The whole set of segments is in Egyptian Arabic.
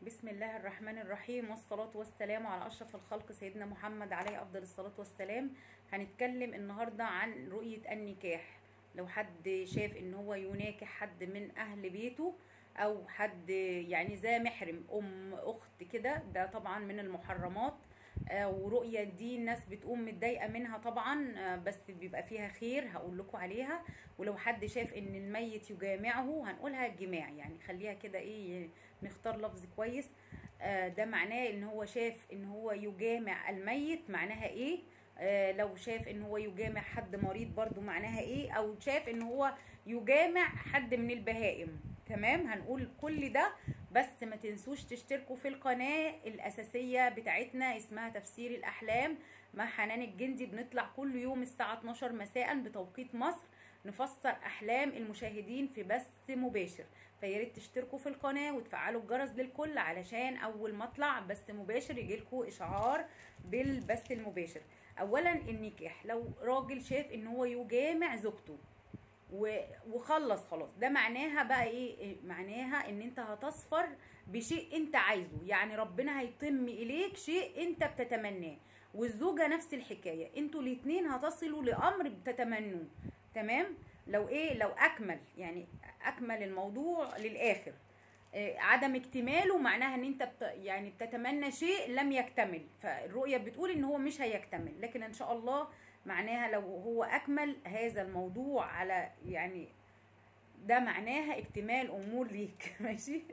بسم الله الرحمن الرحيم والصلاة والسلام على أشرف الخلق سيدنا محمد عليه أفضل الصلاة والسلام هنتكلم النهاردة عن رؤية النكاح لو حد شاف إن هو يناكح حد من أهل بيته أو حد يعني ذا محرم أم أخت كده ده طبعا من المحرمات آه، ورؤية دي الناس بتقوم متضايقة منها طبعا آه، بس بيبقى فيها خير هقول لكم عليها ولو حد شاف ان الميت يجامعه هنقولها الجماع يعني خليها كده ايه نختار لفظ كويس آه، ده معناه ان هو شاف ان هو يجامع الميت معناها ايه آه، لو شاف ان هو يجامع حد مريض برضو معناها ايه او شاف ان هو يجامع حد من البهائم تمام هنقول كل ده بس ما تنسوش تشتركوا في القناة الأساسية بتاعتنا اسمها تفسير الأحلام مع حنان الجندي بنطلع كل يوم الساعة 12 مساء بتوقيت مصر نفسر أحلام المشاهدين في بث مباشر فياريت تشتركوا في القناة وتفعلوا الجرس للكل علشان أول ما أطلع بث مباشر يجيلكوا إشعار بالبث المباشر أولا النكاح لو راجل شاف إن هو يجامع زوجته و- وخلص خلاص ده معناها بقى ايه إيه؟ معناها ان انت هتصفر بشيء انت عايزه يعني ربنا هيتم اليك شيء انت بتتمناه والزوجة نفس الحكاية انتوا الاتنين هتصلوا لامر بتتمنوه تمام لو ايه لو اكمل يعني اكمل الموضوع للاخر إيه، عدم اكتماله معناها ان انت بت يعني بتتمنى شيء لم يكتمل فالرؤية بتقول ان هو مش هيكتمل لكن ان شاء الله معناها لو هو اكمل هذا الموضوع على يعني ده معناها اكتمال امور ليك ماشي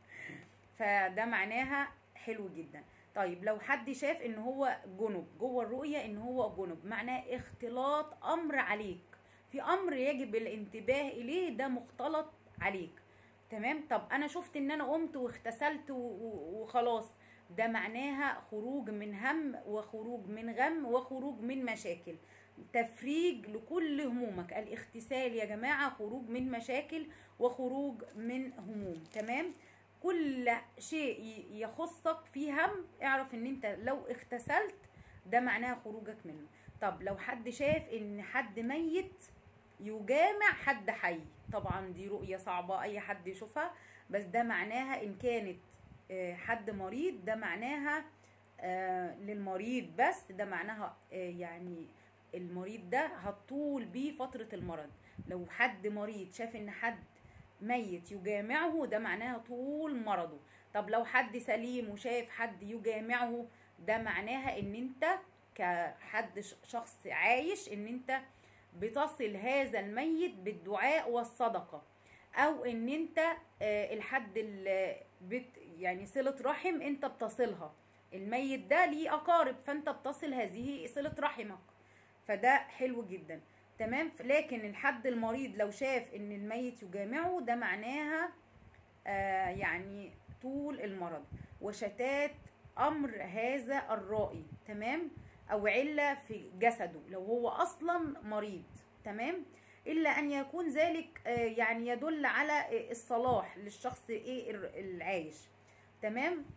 فده معناها حلو جدا طيب لو حد شاف ان هو جنب جوه الرؤيه ان هو جنب معناه اختلاط امر عليك في امر يجب الانتباه اليه ده مختلط عليك تمام طب انا شفت ان انا قمت واغتسلت و- و- وخلاص ده معناها خروج من هم وخروج من غم وخروج من مشاكل تفريج لكل همومك الاغتسال يا جماعة خروج من مشاكل وخروج من هموم تمام كل شيء ي- يخصك في هم اعرف ان انت لو اغتسلت ده معناها خروجك منه طب لو حد شاف ان حد ميت يجامع حد حي طبعا دي رؤية صعبة اي حد يشوفها بس ده معناها ان كانت آه، حد مريض ده معناها آه، للمريض بس ده معناها آه، يعني المريض ده هتطول بيه فترة المرض لو حد مريض شاف ان حد ميت يجامعه ده معناها طول مرضه طب لو حد سليم وشاف حد يجامعه ده معناها ان انت كحد ش- شخص عايش ان انت بتصل هذا الميت بالدعاء والصدقة او ان انت آه، الحد اللي بت يعني صلة رحم انت بتصلها الميت ده ليه اقارب فانت بتصل هذه صلة رحمك فده حلو جدا تمام لكن الحد المريض لو شاف ان الميت يجامعه ده معناها آه يعني طول المرض وشتات امر هذا الرائي تمام او عله في جسده لو هو اصلا مريض تمام الا ان يكون ذلك آه يعني يدل على آه، الصلاح للشخص ايه الر- العايش تمام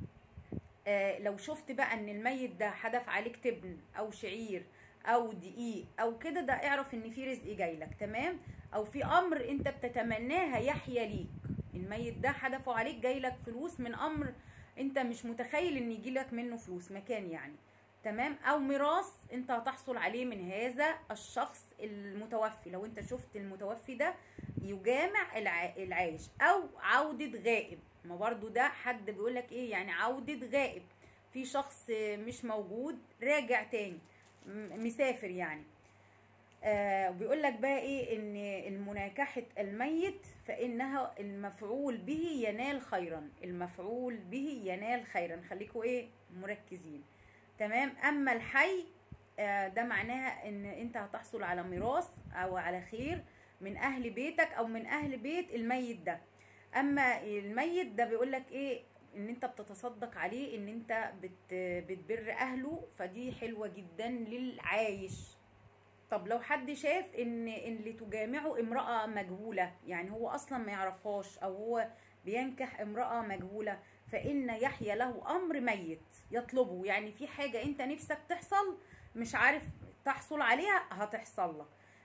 آه لو شفت بقى ان الميت ده حدف عليك تبن او شعير او دقيق او كده ده اعرف ان في رزق جاي لك تمام او في امر انت بتتمناه هيحيا ليك الميت ده حدفه عليك جاي لك فلوس من امر انت مش متخيل ان يجي لك منه فلوس مكان يعني تمام او ميراث انت هتحصل عليه من هذا الشخص المتوفي لو انت شفت المتوفي ده يجامع الع- العايش او عودة غائب ما برضو ده حد بيقولك ايه يعني عودة غائب في شخص مش موجود راجع تاني م- مسافر يعني آه بيقول لك بقى ايه ان المناكحة الميت فانها المفعول به ينال خيرا المفعول به ينال خيرا خليكوا ايه مركزين تمام اما الحي آه ده معناها ان انت هتحصل على ميراث او على خير من اهل بيتك او من اهل بيت الميت ده اما الميت ده بيقول لك ايه ان انت بتتصدق عليه ان انت بت بتبر اهله فدي حلوة جدا للعايش طب لو حد شاف ان ان اللي تجامعه امرأة مجهولة يعني هو اصلا ما يعرفهاش او هو بينكح امرأة مجهولة فإن يحيى له أمر ميت يطلبه يعني في حاجة أنت نفسك تحصل مش عارف تحصل عليها هتحصل لك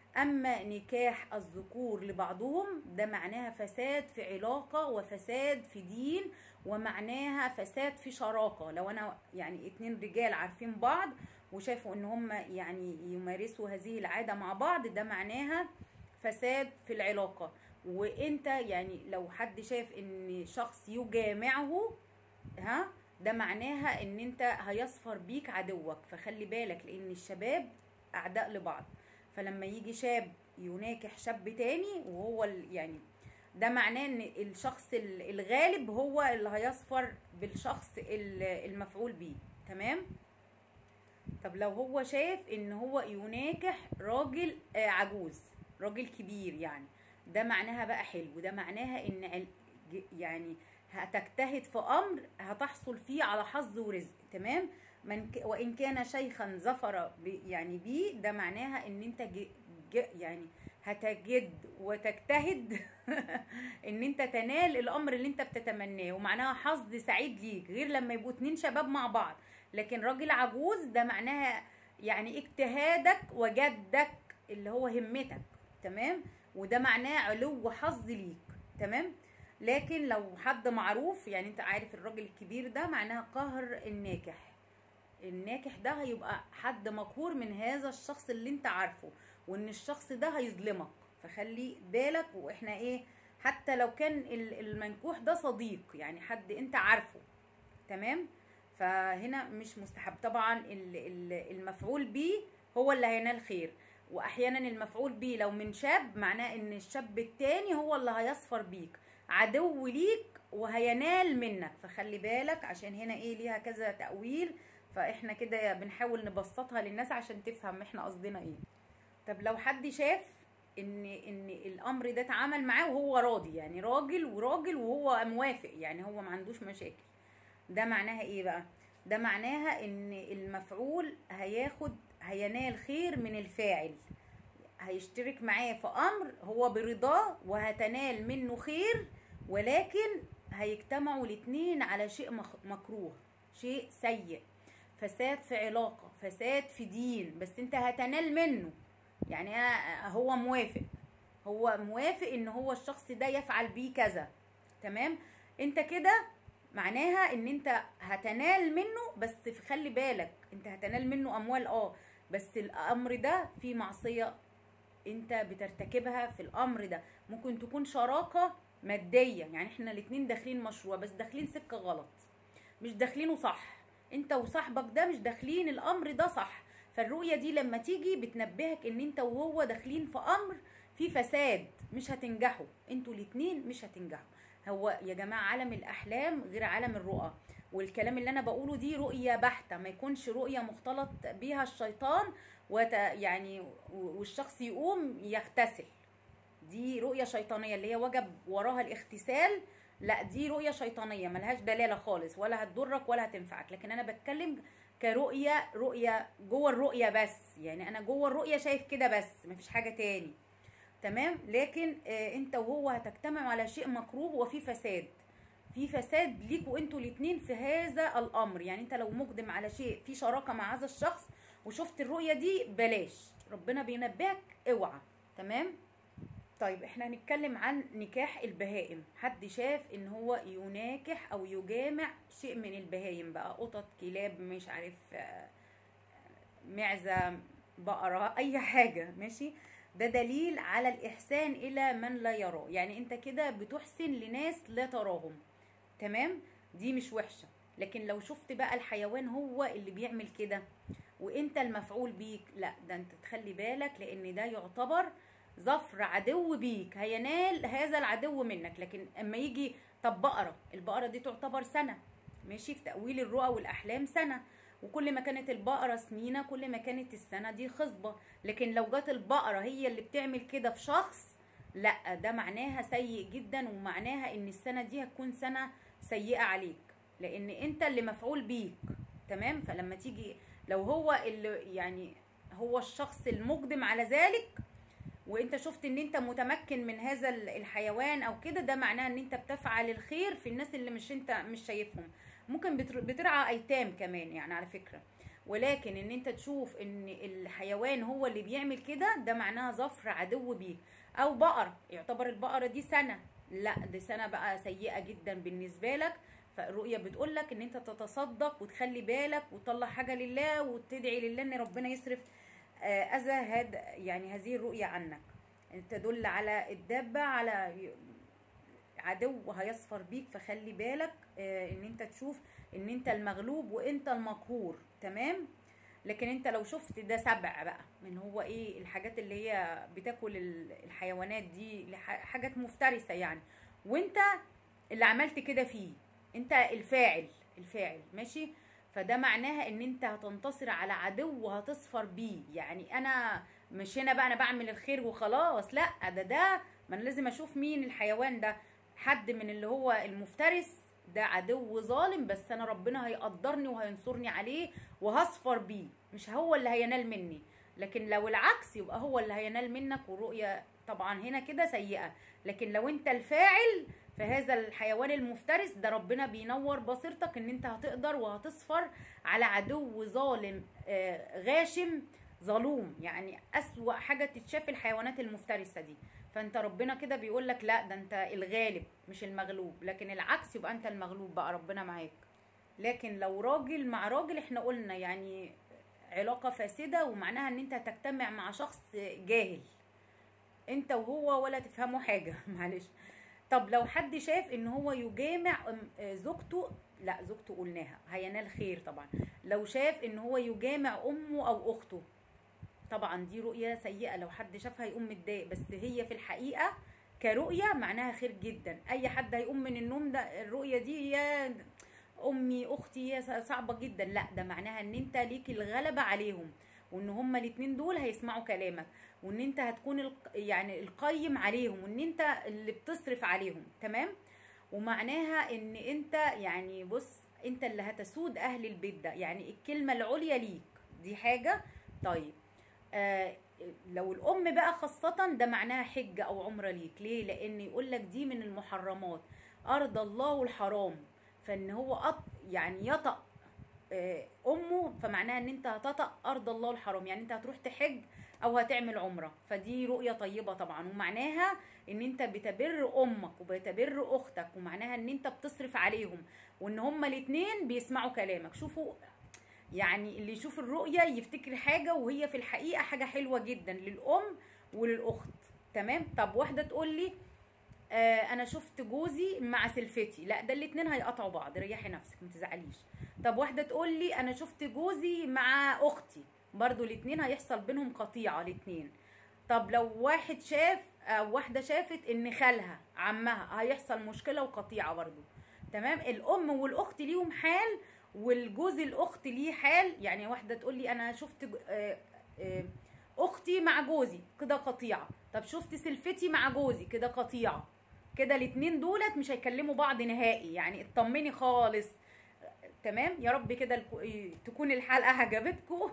اما نكاح الذكور لبعضهم ده معناها فساد في علاقة وفساد في دين ومعناها فساد في شراكة لو انا يعني اتنين رجال عارفين بعض وشافوا ان هم يعني يمارسوا هذه العادة مع بعض ده معناها فساد في العلاقة وانت يعني لو حد شاف ان شخص يجامعه ها ده معناها ان انت هيصفر بيك عدوك فخلي بالك لان الشباب اعداء لبعض فلما يجي شاب يناكح شاب تاني وهو ال- يعني ده معناه ان الشخص ال- الغالب هو اللي هيصفر بالشخص ال- المفعول بيه تمام طب لو هو شاف ان هو يناكح راجل آه، عجوز راجل كبير يعني ده معناها بقى حلو ده معناها ان عل- ج- يعني هتجتهد في امر هتحصل فيه على حظ ورزق تمام من ك... وان كان شيخا ظفر ب... يعني بيه ده معناها ان انت ج... ج... يعني هتجد وتجتهد ان انت تنال الامر اللي انت بتتمناه ومعناها حظ سعيد ليك غير لما يبقوا اتنين شباب مع بعض لكن راجل عجوز ده معناها يعني اجتهادك وجدك اللي هو همتك تمام وده معناه علو حظ ليك تمام لكن لو حد معروف يعني انت عارف الراجل الكبير ده معناها قهر الناكح الناكح ده هيبقى حد مقهور من هذا الشخص اللي انت عارفه وان الشخص ده هيظلمك فخلي بالك واحنا ايه حتى لو كان ال- المنكوح ده صديق يعني حد انت عارفه تمام فهنا مش مستحب طبعا ال- ال- المفعول بيه هو اللي هينال خير واحيانا المفعول بيه لو من شاب معناه ان الشاب التاني هو اللي هيصفر بيك عدو ليك وهينال منك فخلي بالك عشان هنا ايه ليها كذا تأويل فاحنا كده بنحاول نبسطها للناس عشان تفهم احنا قصدنا ايه طب لو حد شاف ان ان الامر ده اتعمل معاه وهو راضي يعني راجل وراجل وهو موافق يعني هو ما عندوش مشاكل ده معناها ايه بقى ده معناها ان المفعول هياخد هينال خير من الفاعل هيشترك معاه في امر هو برضاه وهتنال منه خير ولكن هيجتمعوا الاتنين على شيء مخ- مكروه شيء سيء فساد في علاقة فساد في دين بس انت هتنال منه يعني أنا- هو موافق هو موافق ان هو الشخص ده يفعل بيه كذا تمام انت كده معناها ان انت هتنال منه بس في- خلي بالك انت هتنال منه اموال اه بس الامر ده فيه معصية انت بترتكبها في الامر ده ممكن تكون شراكة مادية يعني احنا الاتنين داخلين مشروع بس داخلين سكة غلط مش داخلينه صح انت وصاحبك ده مش داخلين الامر ده صح فالرؤية دي لما تيجي بتنبهك ان انت وهو داخلين في امر في فساد مش هتنجحوا انتوا الاتنين مش هتنجحوا هو يا جماعة عالم الاحلام غير عالم الرؤى والكلام اللي انا بقوله دي رؤية بحتة ما يكونش رؤية مختلط بيها الشيطان وت يعني والشخص يقوم يغتسل دي رؤية شيطانية اللي هي وجب وراها الاغتسال لا دي رؤية شيطانية ملهاش دلالة خالص ولا هتضرك ولا هتنفعك لكن انا بتكلم كرؤية رؤية جوه الرؤية بس يعني انا جوه الرؤية شايف كده بس مفيش حاجة تاني تمام لكن آه انت وهو هتجتمعوا على شيء مكروه وفي فساد في فساد ليكوا انتوا الاتنين في هذا الامر يعني انت لو مقدم على شيء في شراكة مع هذا الشخص وشفت الرؤية دي بلاش ربنا بينبهك اوعى تمام طيب احنا هنتكلم عن نكاح البهائم حد شاف ان هو يناكح او يجامع شيء من البهايم بقى قطط كلاب مش عارف آه، معزة بقرة اي حاجة ماشي ده دليل على الاحسان الى من لا يراه يعني انت كده بتحسن لناس لا تراهم تمام دي مش وحشة لكن لو شفت بقى الحيوان هو اللي بيعمل كده وانت المفعول بيك لا ده انت تخلي بالك لان ده يعتبر ظفر عدو بيك هينال هذا العدو منك لكن اما يجي طب بقرة البقرة دي تعتبر سنة ماشي في تأويل الرؤى والأحلام سنة وكل ما كانت البقرة سمينة كل ما كانت السنة دي خصبة لكن لو جت البقرة هي اللي بتعمل كده في شخص لا ده معناها سيء جدا ومعناها ان السنة دي هتكون سنة سيئة عليك لان انت اللي مفعول بيك تمام فلما تيجي لو هو اللي يعني هو الشخص المقدم على ذلك وانت شفت ان انت متمكن من هذا ال- الحيوان او كده ده معناه ان انت بتفعل الخير في الناس اللي مش انت مش شايفهم ممكن بتر- بترعى ايتام كمان يعني على فكرة ولكن ان انت تشوف ان الحيوان هو اللي بيعمل كده ده معناها ظفر عدو بيك او بقرة يعتبر البقرة دي سنة لا دي سنة بقى سيئة جدا بالنسبة لك فالرؤية بتقول لك ان انت تتصدق وتخلي بالك وتطلع حاجة لله وتدعي لله ان ربنا يصرف آه، اذى هاد يعني هذه الرؤية عنك تدل على الدابة على عدو هيصفر بيك فخلي بالك آه، ان انت تشوف ان انت المغلوب وانت المقهور تمام لكن انت لو شفت ده سبع بقى من هو ايه الحاجات اللي هي بتاكل ال- الحيوانات دي لح- حاجات مفترسة يعني وانت اللي عملت كده فيه انت الفاعل الفاعل ماشي فده معناها ان انت هتنتصر على عدو وهتصفر بيه يعني انا مش هنا بقى انا بعمل الخير وخلاص لا ده ده ما انا لازم اشوف مين الحيوان ده حد من اللي هو المفترس ده عدو ظالم بس انا ربنا هيقدرني وهينصرني عليه وهصفر بيه مش هو اللي هينال مني لكن لو العكس يبقى هو اللي هينال منك والرؤية طبعا هنا كده سيئة لكن لو انت الفاعل فهذا الحيوان المفترس ده ربنا بينور بصيرتك ان انت هتقدر وهتصفر على عدو ظالم آه، غاشم ظلوم يعني اسوأ حاجة تتشاف الحيوانات المفترسة دي فانت ربنا كده بيقول لك لا ده انت الغالب مش المغلوب لكن العكس يبقى انت المغلوب بقى ربنا معاك لكن لو راجل مع راجل احنا قلنا يعني علاقة فاسدة ومعناها ان انت هتجتمع مع شخص جاهل انت وهو ولا تفهموا حاجة معلش طب لو حد شاف ان هو يجامع أم- آه، زوجته لا زوجته قلناها هينال خير طبعا لو شاف ان هو يجامع امه او اخته طبعا دي رؤية سيئة لو حد شافها يقوم متضايق بس هي في الحقيقة كرؤية معناها خير جدا اي حد هيقوم من النوم ده الرؤية دي يا امي اختي هي صعبة جدا لا ده معناها ان انت ليك الغلبة عليهم وان هما الاتنين دول هيسمعوا كلامك وان انت هتكون الق- يعني القيم عليهم وان انت اللي بتصرف عليهم تمام ومعناها ان انت يعني بص انت اللي هتسود اهل البيت ده يعني الكلمة العليا ليك دي حاجة طيب آه لو الام بقى خاصة ده معناها حجة او عمرة ليك ليه لان يقول لك دي من المحرمات ارض الله الحرام فان هو أط يعني يطأ آه، امه فمعناها ان انت هتطأ ارض الله الحرام يعني انت هتروح تحج او هتعمل عمره فدي رؤيه طيبه طبعا ومعناها ان انت بتبر امك وبتبر اختك ومعناها ان انت بتصرف عليهم وان هما الاتنين بيسمعوا كلامك شوفوا يعني اللي يشوف الرؤيه يفتكر حاجه وهي في الحقيقه حاجه حلوه جدا للام وللاخت تمام طب واحده تقول لي آه انا شفت جوزي مع سلفتي لا ده الاتنين هيقطعوا بعض ريحي نفسك ما تزعليش طب واحده تقول لي انا شفت جوزي مع اختي برضو الاتنين هيحصل بينهم قطيعه الاتنين طب لو واحد شاف او واحده شافت ان خالها عمها هيحصل مشكله وقطيعه برضو تمام الام والاخت ليهم حال والجوز الاخت ليه حال يعني واحده تقول لي انا شفت ج- آه، آه، اختي مع جوزي كده قطيعه طب شفت سلفتي مع جوزي كده قطيعه كده الاتنين دولت مش هيكلموا بعض نهائي يعني اطمني خالص تمام يا رب كده الكو- تكون الحلقه عجبتكم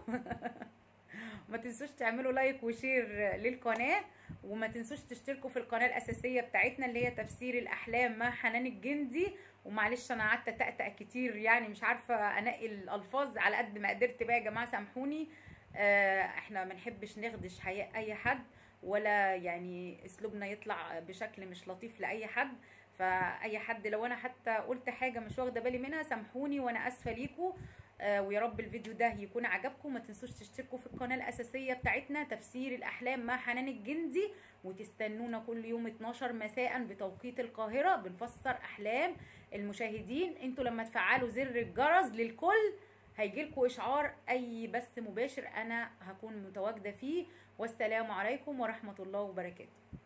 ما تنسوش تعملوا لايك وشير للقناه وما تنسوش تشتركوا في القناه الاساسيه بتاعتنا اللي هي تفسير الاحلام مع حنان الجندي ومعلش انا قعدت اتأتأ كتير يعني مش عارفه انقي الالفاظ على قد ما قدرت بقى يا جماعه سامحوني آه، احنا ما نحبش نخدش حياء اي حد ولا يعني اسلوبنا يطلع بشكل مش لطيف لاي حد فاي حد لو انا حتى قلت حاجه مش واخده بالي منها سامحوني وانا اسفه ليكم آه، ويا رب الفيديو ده يكون عجبكم ما تنسوش تشتركوا في القناه الاساسيه بتاعتنا تفسير الاحلام مع حنان الجندي وتستنونا كل يوم 12 مساء بتوقيت القاهره بنفسر احلام المشاهدين انتوا لما تفعلوا زر الجرس للكل هيجيلكوا اشعار اي بث مباشر انا هكون متواجده فيه والسلام عليكم ورحمه الله وبركاته